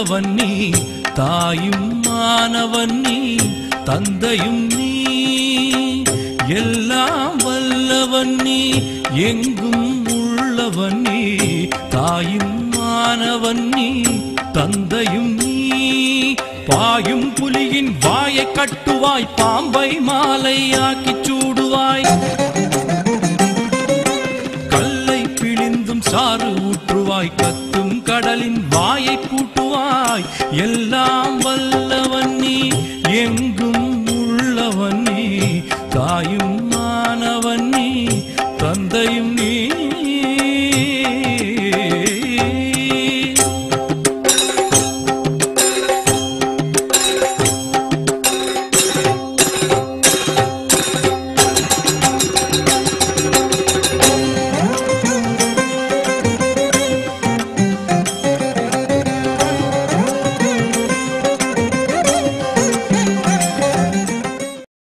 வல்லவன் நீ தாயும் மானவன் நீ தந்தையும் நீ எல்லாம் வல்லவன் நீ எங்கும் உள்ளவன் நீ தாயும் மானவன் நீ தந்தையும் நீ பாயும் புலியின் வாயை கட்டுவாய் பாம்பை மாலையாக்கிச் சூடுவாய் கல்லை பிழிந்தும் சாறு ஊற்றுவாய் கத்தும் கடலின் வாயை பூட்டுவாய் எல்லாம்